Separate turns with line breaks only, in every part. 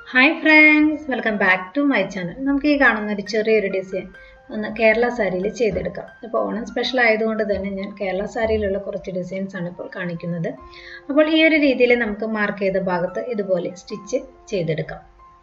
hi friends welcome back to my channel നമുക്ക് ഈ കാണുന്ന ഒരു ചെറിയൊരു ഡിസൈൻ ഒന്ന് കേരള സാരിയിൽ ചെയ്തെടുക്കാം അപ്പോൾ ഓണം സ്പെഷ്യൽ ആയതുകൊണ്ട് തന്നെ ഞാൻ കേരള സാരിയിലുള്ള കുറച്ച് ഡിസൈൻസ് ആണ് ഇപ്പോൾ കാണിക്കുന്നത് അപ്പോൾ ഈ ഒരു രീതിയിൽ നമുക്ക് മാർക്ക് ചെയ്ത ഭാഗത്ത് ഇതുപോലെ സ്റ്റിച്ച് ചെയ്തെടുക്കാം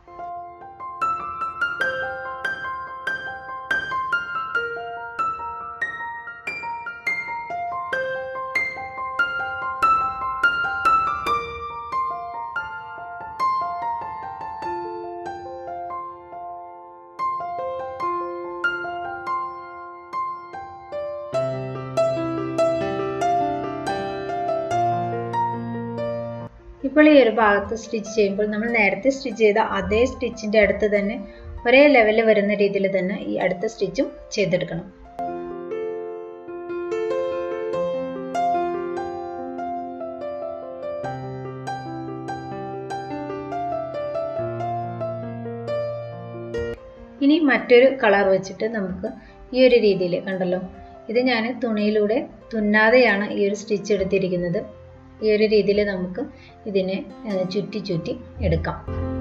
ഇപ്പോൾ ഈ ഒരു ഭാഗത്ത് സ്റ്റിച്ച് ചെയ്യുമ്പോൾ നമ്മൾ നേരത്തെ സ്റ്റിച്ച് ചെയ്ത അതേ സ്റ്റിച്ചിൻ്റെ അടുത്ത് തന്നെ ഒരേ ലെവലിൽ വരുന്ന രീതിയിൽ തന്നെ ഈ അടുത്ത സ്റ്റിച്ചും ചെയ്തെടുക്കണം ഇനി മറ്റൊരു കളർ വെച്ചിട്ട് നമുക്ക് ഈ ഒരു രീതിയിൽ കണ്ടല്ലോ ഇത് ഞാൻ തുണിയിലൂടെ തുന്നാതെയാണ് ഈ ഒരു സ്റ്റിച്ച് എടുത്തിരിക്കുന്നത് ഈ ഒരു രീതിയിൽ നമുക്ക് ഇതിനെ ചുറ്റി ചുറ്റി എടുക്കാം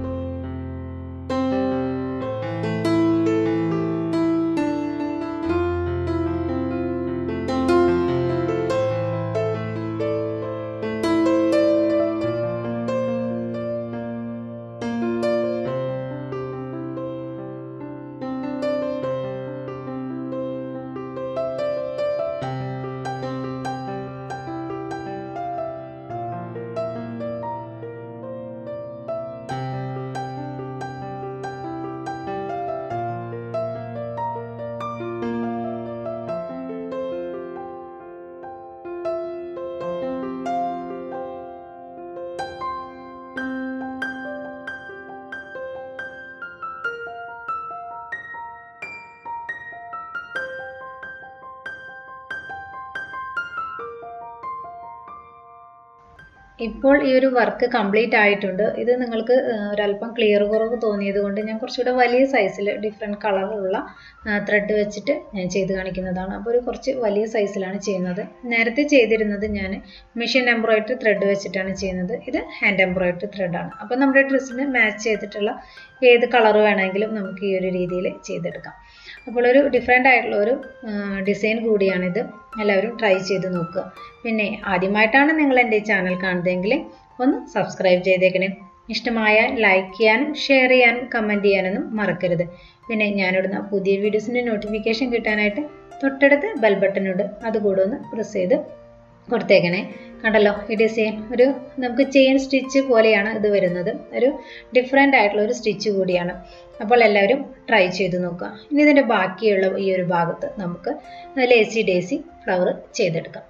ഇപ്പോൾ ഈ ഒരു വർക്ക് കംപ്ലീറ്റ് ആയിട്ടുണ്ട് ഇത് നിങ്ങൾക്ക് ഒരല്പം ക്ലിയർ കുറവ് തോന്നിയത് കൊണ്ട് ഞാൻ കുറച്ചുകൂടെ വലിയ സൈസിൽ ഡിഫറെൻറ്റ് കളറുള്ള ത്രെഡ് വെച്ചിട്ട് ഞാൻ ചെയ്ത് കാണിക്കുന്നതാണ് അപ്പോൾ ഒരു കുറച്ച് വലിയ സൈസിലാണ് ചെയ്യുന്നത് നേരത്തെ ചെയ്തിരുന്നത് ഞാൻ മെഷീൻ എംബ്രോയിഡറി ത്രെഡ് വെച്ചിട്ടാണ് ചെയ്യുന്നത് ഇത് ഹാൻഡ് എംബ്രോയിഡറി ത്രെഡാണ് അപ്പോൾ നമ്മുടെ ഡ്രസ്സിന് മാച്ച് ചെയ്തിട്ടുള്ള ഏത് കളർ വേണമെങ്കിലും നമുക്ക് ഈ ഒരു രീതിയിൽ ചെയ്തെടുക്കാം അപ്പോൾ ഒരു ഡിഫറെൻ്റ് ആയിട്ടുള്ള ഒരു ഡിസൈൻ കൂടിയാണിത് എല്ലാവരും ട്രൈ ചെയ്ത് നോക്കുക പിന്നെ ആദ്യമായിട്ടാണ് നിങ്ങൾ എൻ്റെ ഈ ചാനൽ കാണുന്നതെങ്കിൽ ഒന്ന് സബ്സ്ക്രൈബ് ചെയ്തേക്കണേ ഇഷ്ടമായ ലൈക്ക് ചെയ്യാനും ഷെയർ ചെയ്യാനും കമൻറ്റ് ചെയ്യാനൊന്നും മറക്കരുത് പിന്നെ ഞാനിടുന്ന പുതിയ വീഡിയോസിൻ്റെ നോട്ടിഫിക്കേഷൻ കിട്ടാനായിട്ട് തൊട്ടടുത്ത് ബെൽ ബട്ടണുണ്ട് അതുകൂടെ ഒന്ന് പ്രസ് ചെയ്ത് കൊടുത്തേക്കണേ കണ്ടല്ലോ ഈ ഡിസൈൻ ഒരു നമുക്ക് ചെയിൻ സ്റ്റിച്ച് പോലെയാണ് ഇത് വരുന്നത് ഒരു ഡിഫറെൻ്റ് ആയിട്ടുള്ള ഒരു സ്റ്റിച്ച് കൂടിയാണ് അപ്പോൾ എല്ലാവരും ട്രൈ ചെയ്ത് നോക്കുക ഇനി ഇതിൻ്റെ ബാക്കിയുള്ള ഈ ഒരു ഭാഗത്ത് നമുക്ക് ലേസി ഡേസി ഫ്ലവർ ചെയ്തെടുക്കാം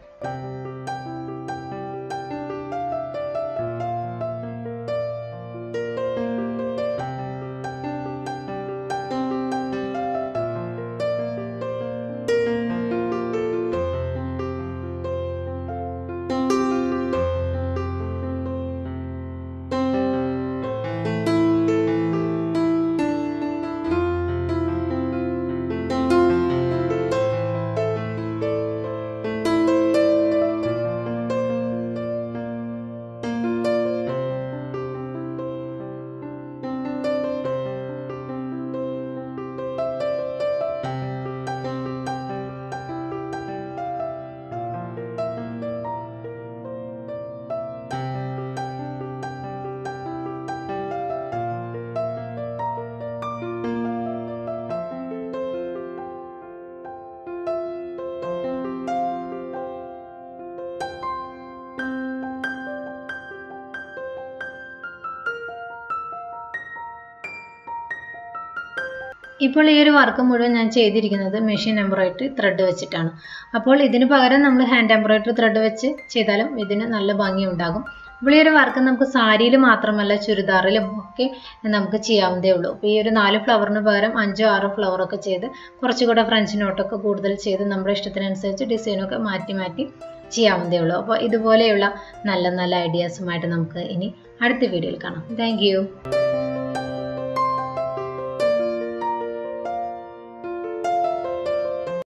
ഇപ്പോൾ ഈ ഒരു വർക്ക് മുഴുവൻ ഞാൻ ചെയ്തിരിക്കുന്നത് മെഷീൻ എംബ്രോയിഡറി ത്രെഡ് വെച്ചിട്ടാണ് അപ്പോൾ ഇതിന് പകരം നമ്മൾ ഹാൻഡ് എംബ്രോയിഡറി ത്രെഡ് വെച്ച് ചെയ്താലും ഇതിന് നല്ല ഭംഗി ഉണ്ടാകും അപ്പോൾ ഈ ഒരു വർക്ക് നമുക്ക് സാരിയിൽ മാത്രമല്ല ചുരിദാറിലും ഒക്കെ നമുക്ക് ചെയ്യാവുന്നതേ ഉള്ളൂ അപ്പോൾ ഈ ഒരു നാല് ഫ്ലവറിന് പകരം അഞ്ചോ ആറോ ഫ്ലവറൊക്കെ ചെയ്ത് കുറച്ചുകൂടെ ഫ്രഞ്ച് നോട്ടൊക്കെ കൂടുതൽ ചെയ്ത് നമ്മുടെ ഇഷ്ടത്തിനനുസരിച്ച് ഡിസൈനൊക്കെ മാറ്റി മാറ്റി ചെയ്യാവുന്നതേ ഉള്ളൂ അപ്പോൾ ഇതുപോലെയുള്ള നല്ല നല്ല ഐഡിയാസുമായിട്ട് നമുക്ക് ഇനി അടുത്ത വീഡിയോയിൽ കാണാം താങ്ക്